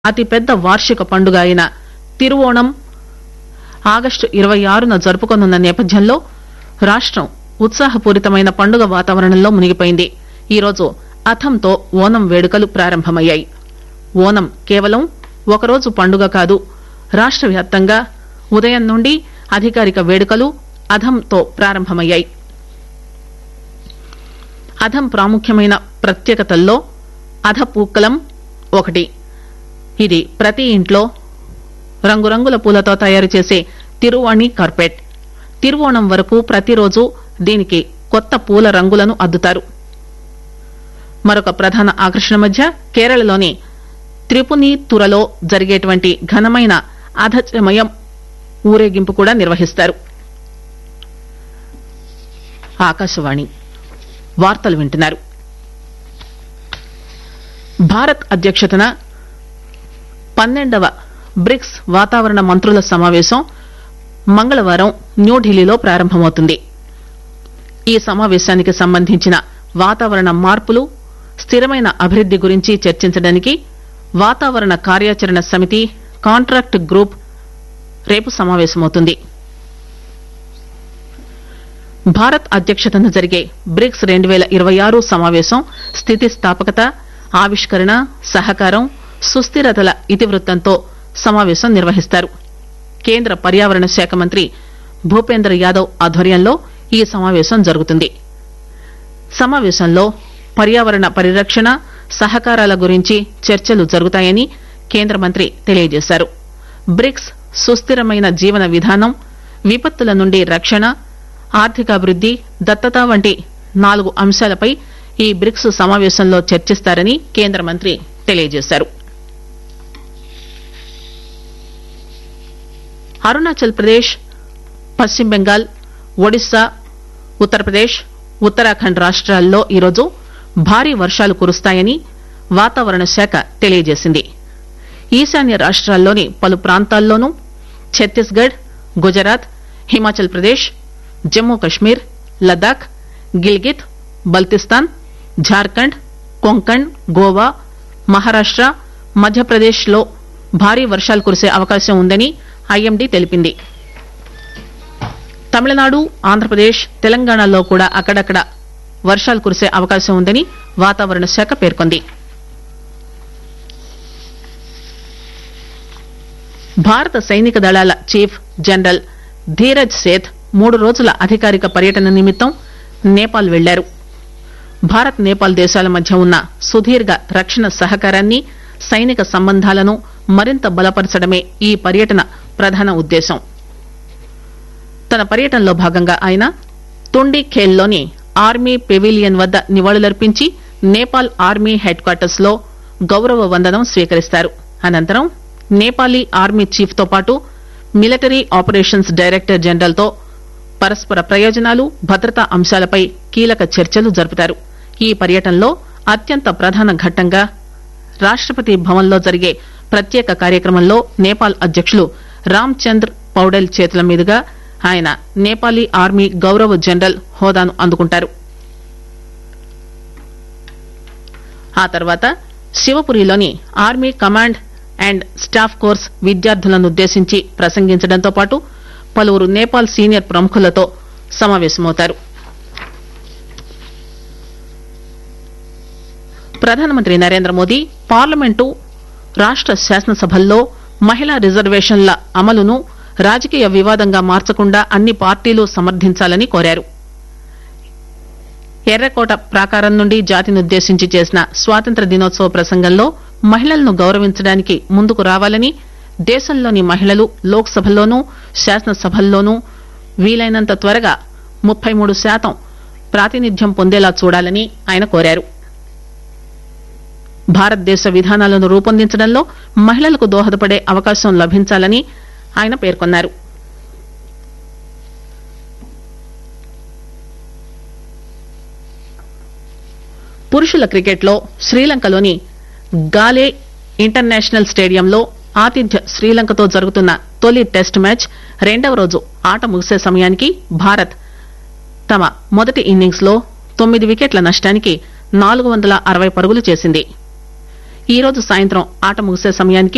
అతిపెద్ద వార్షిక పండుగ అయిన తిరువోణం ఆగస్టు ఇరవై ఆరున జరుపుకోనున్న నేపథ్యంలో రాష్టం ఉత్సాహపూరితమైన పండుగ వాతావరణంలో మునిగిపోయింది ఈరోజు అథంతో ఓనం వేడుకలు ప్రారంభమయ్యాయి ఓనం కేవలం ఒకరోజు పండుగ కాదు రాష్ట వ్యాప్తంగా ఉదయం నుండి అధికారిక వేడుకలు అథంతో ప్రారంభమయ్యాయి అథం ప్రాముఖ్యమైన ప్రత్యేకతల్లో అధపూక్కలం ఒకటి ఇది ప్రతి ఇంట్లో రంగురంగుల పూలతో తయారు చేసే తిరువాణి కార్పెట్ తిరువోణం వరకు ప్రతిరోజు దీనికి కొత్త పూల రంగులను అద్దుతారు మరొక ప్రధాన ఆకర్షణ మధ్య కేరళలోని త్రిపునీతురలో జరిగేటువంటి ఘనమైన అధచమయం ఊరేగింపు కూడా నిర్వహిస్తారు ఆకాశవాణి వార్తలు వింటున్నారు భారత్ అధ్యక్షతన పన్నెండవ బ్రిక్స్ వాతావరణ మంత్రుల సమావేశం మంగళవారం న్యూఢిల్లీలో ప్రారంభమవుతుంది ఈ సమావేశానికి సంబంధించిన వాతావరణ మార్పులు స్థిరమైన అభివృద్ది గురించి చర్చించడానికి వాతావరణ కార్యాచరణ సమితి కాంట్రాక్ట్ గ్రూప్ రేపు సమావేశమవుతుంది భారత్ అధ్యక్షతన జరిగే బ్రిక్స్ రెండు పేల ఇరవై ఆరు సమావేశం స్థితిస్థాపకత ఆవిష్కరణ సహకారం సుస్థిరతల ఇతివృత్తంతో సమావేశం నిర్వహిస్తారు కేంద్ర పర్యావరణ శాఖ మంత్రి భూపేంద్ర యాదవ్ ఆధ్వర్యంలో ఈ సమావేశం జరుగుతుంది సమావేశంలో పర్యావరణ పరిరక్షణ సహకారాల గురించి చర్చలు జరుగుతాయని కేంద్ర మంత్రి తెలియజేశారు బ్రిక్స్ సుస్థిరమైన జీవన విధానం విపత్తుల నుండి రక్షణ ఆర్థికాభివృద్ది దత్తత వంటి నాలుగు అంశాలపై ఈ బ్రిక్స్ సమావేశంలో చర్చిస్తారని కేంద్ర మంత్రి తెలియజేశారు అరుణాచల్ ప్రదేశ్ పశ్చిమ బెంగాల్ ఒడిశా ఉత్తరప్రదేశ్ ఉత్తరాఖండ్ రాష్ట్రాల్లో ఈరోజు భారీ వర్షాలు కురుస్తాయని వాతావరణ శాఖ తెలియజేసింది ఈశాన్య రాష్ట్రాల్లోని పలు ప్రాంతాల్లోనూ ఛత్తీస్గఢ్ గుజరాత్ హిమాచల్ ప్రదేశ్ జమ్మూ కశ్మీర్ లద్దాఖ్ గిల్గిత్ బల్తిస్తాన్ జార్ఖండ్ కొంకణ్ గోవా మహారాష్ట మధ్యప్రదేశ్ లో భారీ వర్షాలు కురిసే అవకాశం ఉందని ఐఎండీ తెలిపింది తమిళనాడు ఆంధ్రప్రదేశ్ తెలంగాణలో కూడా అక్కడక్కడ వర్షాలు కురిసే అవకాశం ఉందని వాతావరణ శాఖ పేర్కొంది భారత సైనిక దళాల చీఫ్ జనరల్ ధీరజ్ సేథ్ మూడు రోజుల అధికారిక పర్యటన నిమిత్తం నేపాల్ వెళ్లారు భారత్ నేపాల్ దేశాల మధ్య ఉన్న సుదీర్ఘ రక్షణ సహకారాన్ని సైనిక సంబంధాలను మరింత బలపరచడమే ఈ పర్యటన ప్రధాన ఉద్దేశం తన పర్యటనలో భాగంగా ఆయన తుండి ఖేల్లోని ఆర్మీ పెవిలియన్ వద్ద నివాళులర్పించి నేపాల్ ఆర్మీ హెడ్ క్వార్టర్స్ లో గౌరవ వందనం స్వీకరిస్తారు అనంతరం నేపాలీ ఆర్మీ చీఫ్ తో పాటు మిలిటరీ ఆపరేషన్స్ డైరెక్టర్ జనరల్ తో పరస్పర ప్రయోజనాలు భద్రతా అంశాలపై కీలక చర్చలు జరుపుతారు ఈ పర్యటనలో అత్యంత ప్రధాన ఘట్టంగా రాష్టపతి భవన్ లో జరిగే ప్రత్యేక కార్యక్రమంలో నేపాల్ అధ్యకులు రామ్ చంద్ర్ పౌడెల్ చేతుల మీదుగా ఆయన నేపాలీ ఆర్మీ గౌరవ జనరల్ హోదాను అందుకుంటారు ఆ తర్వాత శివపురిలోని army command and staff course విద్యార్థులనుద్దేశించి ప్రసంగించడంతో పాటు పలువురు నేపాల్ సీనియర్ ప్రముఖులతో సమావేశమవుతారు ప్రధానమంత్రి నరేంద్ర మోదీ పార్లమెంటు రాష్ట శాసనసభల్లో మహిళా రిజర్వేషన్ల అమలును రాజకీయ వివాదంగా మార్చకుండా అన్ని పార్టీలు సమర్థించాలని కోరారు ఎర్రకోట ప్రాకారం నుండి జాతినుద్దేశించి చేసిన స్వాతంత్ర దినోత్సవ ప్రసంగంలో మహిళలను గౌరవించడానికి ముందుకు రావాలని దేశంలోని మహిళలు లోక్ సభల్లోనూ శాసనసభల్లోనూ వీలైనంత త్వరగా ముప్పై మూడు శాతం ప్రాతినిధ్యం పొందేలా చూడాలని ఆయన కోరారు భారతదేశ విధానాలను రూపొందించడంలో మహిళలకు దోహదపడే అవకాశం లభించాలని ఆయన పేర్కొన్నారు పురుషుల క్రికెట్లో శ్రీలంకలోని గాలే ఇంటర్నేషనల్ స్టేడియంలో ఆతిథ్య శ్రీలంకతో జరుగుతున్న తొలి టెస్ట్ మ్యాచ్ రెండవ రోజు ఆట ముగిసే సమయానికి భారత్ తమ మొదటి ఇన్నింగ్స్ లో తొమ్మిది వికెట్ల నష్టానికి నాలుగు వందల అరవై పరుగులు చేసింది ఈ రోజు సాయంత్రం ఆట ముగిసే సమయానికి